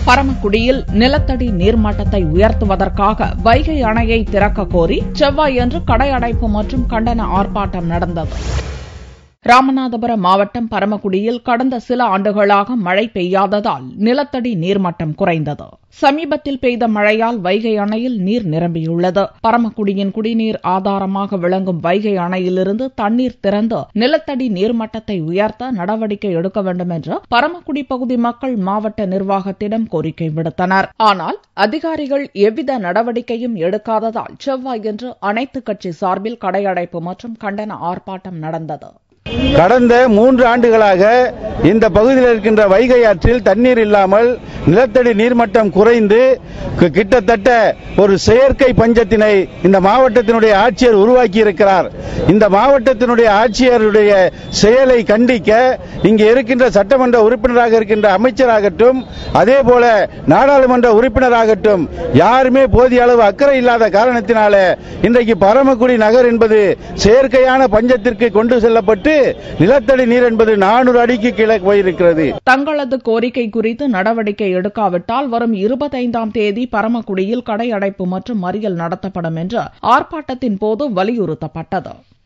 பரமக்குடியில் நிலத்தடி நீர்மட்டத்தை உயர்த்துவதற்காக வைகை அணையை திறக்க கோரி செவ்வாயன்று கடை அடைப்பு மற்றும் கண்டன ஆர்ப்பாட்டம் நடந்தது ராமநாதபுரம் மாவட்டம் பரமக்குடியில் கடந்த சில ஆண்டுகளாக மழை பெய்யாததால் நிலத்தடி நீர்மட்டம் குறைந்தது சமீபத்தில் பெய்த மழையால் வைகை அணையில் நீர் நிரம்பியுள்ளது பரமக்குடியின் குடிநீர் ஆதாரமாக விளங்கும் வைகை அணையிலிருந்து தண்ணீர் திறந்து நிலத்தடி நீர்மட்டத்தை உயர்த்த நடவடிக்கை எடுக்க வேண்டும் என்று பரமக்குடி பகுதி மக்கள் மாவட்ட நிர்வாகத்திடம் கோரிக்கை விடுத்தனர் ஆனால் அதிகாரிகள் எவ்வித நடவடிக்கையும் எடுக்காததால் செவ்வாயன்று அனைத்துக் கட்சி சார்பில் கடையடைப்பு மற்றும் கண்டன ஆர்ப்பாட்டம் நடந்தது கடந்த மூன்று ஆண்டுகளாக இந்த பகுதியில் இருக்கின்ற வைகை ஆற்றில் தண்ணீர் இல்லாமல் நிலத்தடி நீர்மட்டம் குறைந்து கி- கிட்டத்தட்ட ஒரு செயற்கை பஞ்சத்தினை இந்த மாவட்டத்தினுடைய ஆட்சியர் உருவாக்கி இருக்கிறார் இந்த மாவட்டத்தினுடைய ஆட்சியருடைய செயலை கண்டிக்க இங்கே இருக்கின்ற சட்டமன்ற உறுப்பினராக இருக்கின்ற அமைச்சராகட்டும் அதே போல நாடாளுமன்ற உறுப்பினராகட்டும் யாருமே போதிய அளவு அக்கறை இல்லாத காரணத்தினால இன்றைக்கு பரமக்குடி நகர் என்பது செயற்கையான பஞ்சத்திற்கு கொண்டு செல்லப்பட்டு நிலத்தடி நீர் என்பது நானூறு அடிக்கு கீழே போயிருக்கிறது தங்களது கோரிக்கை குறித்து நடவடிக்கை எடுக்காவிட்டால் வரும் இருபத்தைந்தாம் தேதி பரமக்குடியில் கடை அடைப்பு மற்றும் மறியல் நடத்தப்படும் என்று ஆர்ப்பாட்டத்தின் போது வலியுறுத்தப்பட்டது